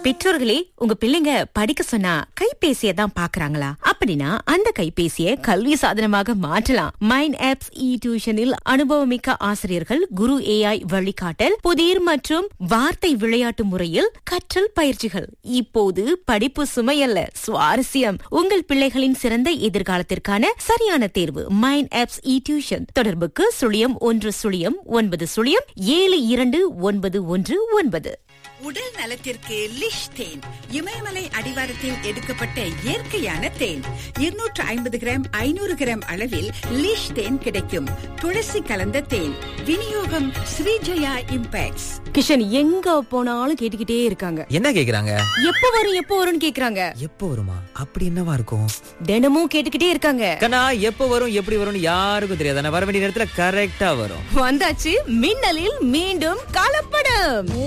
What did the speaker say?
பெற்றோர்களே உங்க பிள்ளைங்க படிக்க சொன்னா கைபேசியை தான் பாக்குறாங்களா அப்படின்னா அந்த கைபேசியை கல்வி சாதனமாக மாற்றலாம் மைண்ட் ஆப்ஸ் இ டியூஷனில் அனுபவமிக்க ஆசிரியர்கள் குரு ஏஐ வழிகாட்டல் புதிர் மற்றும் வார்த்தை விளையாட்டு முறையில் கற்றல் பயிற்சிகள் இப்போது படிப்பு சுமையல்ல சுவாரஸ்யம் உங்கள் பிள்ளைகளின் சிறந்த எதிர்காலத்திற்கான சரியான தேர்வு மைண்ட் ஆப்ஸ் இ டியூஷன் தொடர்புக்கு சுழியம் ஒன்று சுழியம் ஒன்பது சுழியம் ஏழு இரண்டு ஒன்பது ஒன்று ஒன்பது உடல் நலத்திற்கு லிஷ் தேன் இமயமலை அடிவாரத்தில் எடுக்கப்பட்ட இயற்கையான தேன் இருநூற்று ஐம்பது கிராம் ஐநூறு கிராம் அளவில் லிஷ் தேன் கிடைக்கும் துளசி கலந்த தேன் விநியோகம் ஸ்ரீஜயா இம்பேக்ட்ஸ் கிஷன் எங்க போனாலும் கேட்டுக்கிட்டே இருக்காங்க என்ன கேக்குறாங்க எப்ப வரும் எப்ப வரும்னு கேக்குறாங்க எப்போ வருமா அப்படி என்னவா இருக்கும் தினமும் கேட்டுக்கிட்டே இருக்காங்க கண்ணா எப்போ வரும் எப்படி வரும்னு யாருக்கும் தெரியாது ஆனா வர வேண்டிய நேரத்துல கரெக்டா வரும் வந்தாச்சு மின்னலில் மீண்டும் கலப்படம்